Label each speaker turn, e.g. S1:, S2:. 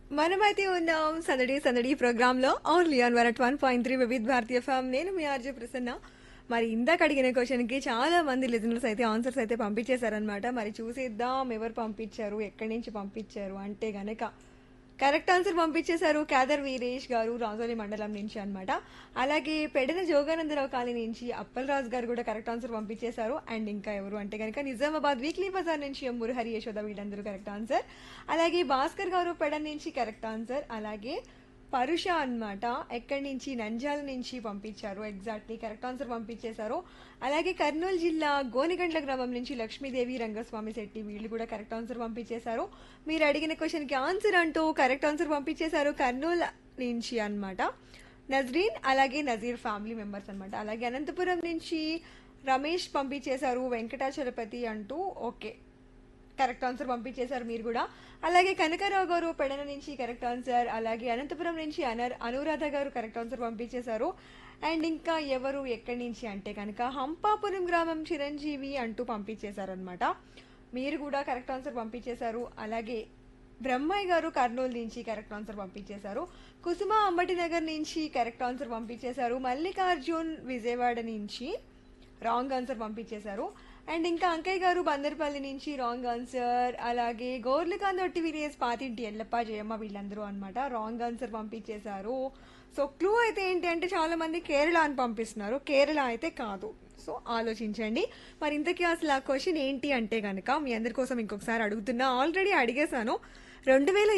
S1: మనమైతే ఉన్నాం సందడి సందడి ప్రోగ్రామ్ లో only on one one point three Vividh Bharati FM నేను మీ ఆర్జే ప్రసన్న మరి ఇందాక అడిగిన క్వశ్చన్ కి చాలా మంది లిజనర్స్ అయితే ఆన్సర్స్ అయితే పంపించేశారనమాట మరి చూసేద్దాం ఎవరు పంపించారు ఎక్కడి నుంచి పంపించారు అంటే గనక కరెక్ట్ ఆన్సర్ పంపించేశారు కేదర్ వీరేష్ గారు రాజోలి మండలం నుంచి అన్నమాట అలాగే పెడన జోగానందరావు కాలనీ నుంచి అప్పలరాజు గారు కూడా కరెక్ట్ ఆన్సర్ పంపించేశారు అండ్ ఇంకా ఎవరు అంటే కనుక నిజామాబాద్ వీక్లీ బజార్ నుంచి ఎం మురహరి యశోద వీళ్ళందరూ కరెక్ట్ ఆన్సర్ అలాగే భాస్కర్ గారు పెడన్ నుంచి కరెక్ట్ ఆన్సర్ అలాగే పరుష అన్నమాట ఎక్కడి నుంచి నంజాల నుంచి పంపించారు ఎగ్జాక్ట్లీ కరెక్ట్ ఆన్సర్ పంపించేశారు అలాగే కర్నూలు జిల్లా గోనిగండ్ల గ్రామం నుంచి లక్ష్మీదేవి రంగస్వామి శెట్టి వీళ్ళు కూడా కరెక్ట్ ఆన్సర్ పంపించేశారు మీరు అడిగిన క్వశ్చన్ కి ఆన్సర్ అంటూ కరెక్ట్ ఆన్సర్ పంపించేశారు కర్నూలు నుంచి అన్నమాట నజరీన్ అలాగే నజీర్ ఫ్యామిలీ మెంబర్స్ అన్నమాట అలాగే అనంతపురం నుంచి రమేష్ పంపించేశారు వెంకటాచలపతి అంటూ ఓకే కరెక్ట్ ఆన్సర్ పంపించేశారు మీరు కూడా అలాగే కనకరావు గారు పెడన నుంచి కరెక్ట్ ఆన్సర్ అలాగే అనంతపురం నుంచి అనర్ అనురాధ గారు కరెక్ట్ ఆన్సర్ పంపించేశారు అండ్ ఇంకా ఎవరు ఎక్కడి నుంచి అంటే కనుక హంపాపురం గ్రామం చిరంజీవి అంటూ పంపించేశారనమాట మీరు కూడా కరెక్ట్ ఆన్సర్ పంపించేశారు అలాగే బ్రహ్మయ్య గారు కర్నూలు నుంచి కరెక్ట్ ఆన్సర్ పంపించేశారు కుసుమ అంబటి నగర్ నుంచి కరెక్ట్ ఆన్సర్ పంపించేశారు మల్లికార్జున్ విజయవాడ నుంచి రాంగ్ ఆన్సర్ పంపించేశారు అండ్ ఇంకా అంకయ్య గారు బందర్పల్లి నుంచి రాంగ్ ఆన్సర్ అలాగే గోర్లకాందొట్టి విలేజ్ పాతింటి ఎల్లప్ప జయమ్మ వీళ్ళందరూ అన్నమాట రాంగ్ ఆన్సర్ పంపించేశారు సో క్లూ అయితే ఏంటి అంటే చాలా మంది కేరళ అని పంపిస్తున్నారు కేరళ అయితే కాదు సో ఆలోచించండి మరి ఇంతకీ అసలు ఆ క్వశ్చన్ ఏంటి అంటే కనుక మీ అందరి కోసం ఇంకొకసారి అడుగుతున్నా ఆల్రెడీ అడిగేశాను రెండు వేల